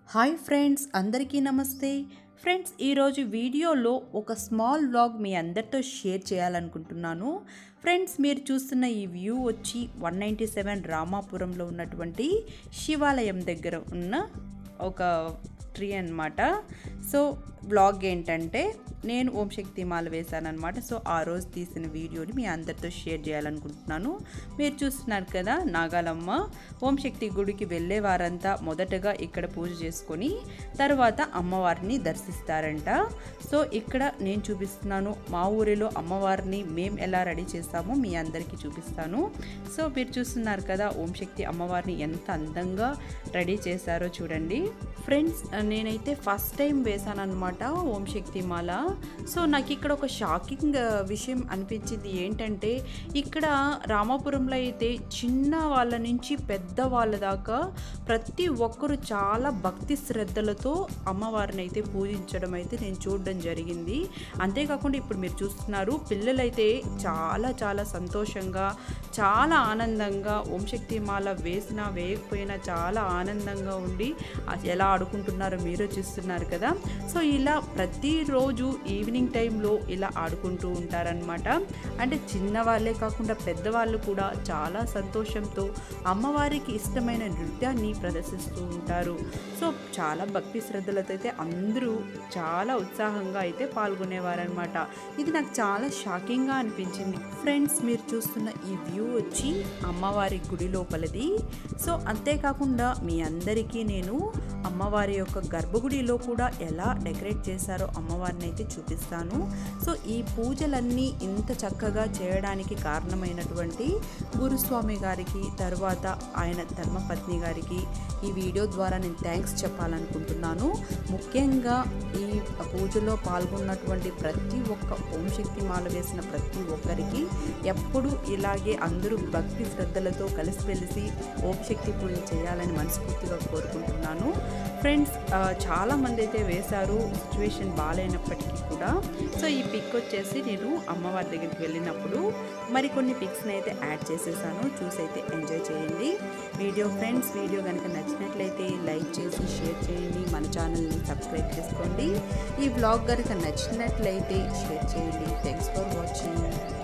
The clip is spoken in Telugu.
హాయ్ ఫ్రెండ్స్ అందరికీ నమస్తే ఫ్రెండ్స్ ఈరోజు వీడియోలో ఒక స్మాల్ వ్లాగ్ మీ అందరితో షేర్ చేయాలనుకుంటున్నాను ఫ్రెండ్స్ మీరు చూస్తున్న ఈ వ్యూ వచ్చి వన్ నైంటీ సెవెన్ రామాపురంలో ఉన్నటువంటి శివాలయం దగ్గర ఉన్న ఒక ట్రీ అన్నమాట సో బ్లాగ్ ఏంటంటే నేను ఓం శక్తి మాల వేశానమాట సో ఆ రోజు తీసిన వీడియోని మీ అందరితో షేర్ చేయాలనుకుంటున్నాను మీరు చూస్తున్నారు కదా నాగాలమ్మ ఓం శక్తి గుడికి వెళ్ళే వారంతా మొదటగా ఇక్కడ పూజ చేసుకొని తర్వాత అమ్మవారిని దర్శిస్తారంట సో ఇక్కడ నేను చూపిస్తున్నాను మా ఊరిలో అమ్మవారిని మేము ఎలా రెడీ చేస్తామో మీ అందరికీ చూపిస్తాను సో మీరు చూస్తున్నారు కదా ఓం శక్తి అమ్మవారిని ఎంత అందంగా రెడీ చేశారో చూడండి ఫ్రెండ్స్ నేనైతే ఫస్ట్ టైం వేశాను అనమాట ఓం శక్తి మాల సో నాకు ఇక్కడ ఒక షాకింగ్ విషయం అనిపించింది ఏంటంటే ఇక్కడ రామాపురంలో అయితే చిన్న వాళ్ళ నుంచి పెద్ద వాళ్ళ దాకా ప్రతి ఒక్కరు చాలా భక్తి శ్రద్ధలతో అమ్మవారిని అయితే పూజించడం అయితే నేను చూడడం జరిగింది అంతేకాకుండా ఇప్పుడు మీరు చూస్తున్నారు పిల్లలైతే చాలా చాలా సంతోషంగా చాలా ఆనందంగా ఓం శక్తి మాల వేసినా వేయకపోయినా చాలా ఆనందంగా ఉండి అది ఎలా ఆడుకుంటున్నారో మీరు చూస్తున్నారు కదా సో ఇలా ప్రతిరోజు ఈవినింగ్ టైంలో ఇలా ఆడుకుంటూ ఉంటారనమాట అంటే చిన్నవాళ్ళే కాకుండా పెద్దవాళ్ళు కూడా చాలా సంతోషంతో అమ్మవారికి ఇష్టమైన నృత్యాన్ని ప్రదర్శిస్తూ ఉంటారు సో చాలా భక్తి శ్రద్ధలతో అయితే అందరూ చాలా ఉత్సాహంగా అయితే పాల్గొనేవారనమాట ఇది నాకు చాలా షాకింగ్గా అనిపించింది ఫ్రెండ్స్ మీరు చూస్తున్న ఈ వ్యూ వచ్చి అమ్మవారి గుడి లోపలది సో అంతేకాకుండా మీ అందరికీ నేను అమ్మవారి యొక్క గర్భగుడిలో కూడా ఎలా డెకరేట్ చేశారో అమ్మవారిని అయితే చూపిస్తాను సో ఈ పూజలన్నీ ఇంత చక్కగా చేయడానికి కారణమైనటువంటి గురుస్వామి గారికి తర్వాత ఆయన ధర్మపత్ని గారికి ఈ వీడియో ద్వారా నేను థ్యాంక్స్ చెప్పాలనుకుంటున్నాను ముఖ్యంగా ఈ పూజలో పాల్గొన్నటువంటి ప్రతి ఒక్క ఓం శక్తి మాల వేసిన ప్రతి ఒక్కరికి ఎప్పుడు ఇలాగే అందరూ భక్తి శ్రద్ధలతో కలిసిమెలిసి ఓం శక్తి పూజ చేయాలని మనస్ఫూర్తిగా కోరుకుంటున్నాను ఫ్రెండ్స్ చాలా మంది అయితే వేశారు సిచ్యువేషన్ బాగాలేనప్పటికీ కూడా సో ఈ పిక్ వచ్చేసి నేను అమ్మవారి దగ్గరికి వెళ్ళినప్పుడు మరికొన్ని పిక్స్ని అయితే యాడ్ చేసేసాను చూసి అయితే ఎంజాయ్ చేయండి వీడియో ఫ్రెండ్స్ వీడియో కనుక నచ్చినట్లయితే లైక్ చేసి షేర్ చేయండి మన ఛానల్ని సబ్స్క్రైబ్ చేసుకోండి ఈ బ్లాగ్ కనుక నచ్చినట్లయితే షేర్ చేయండి థ్యాంక్స్ ఫర్ వాచింగ్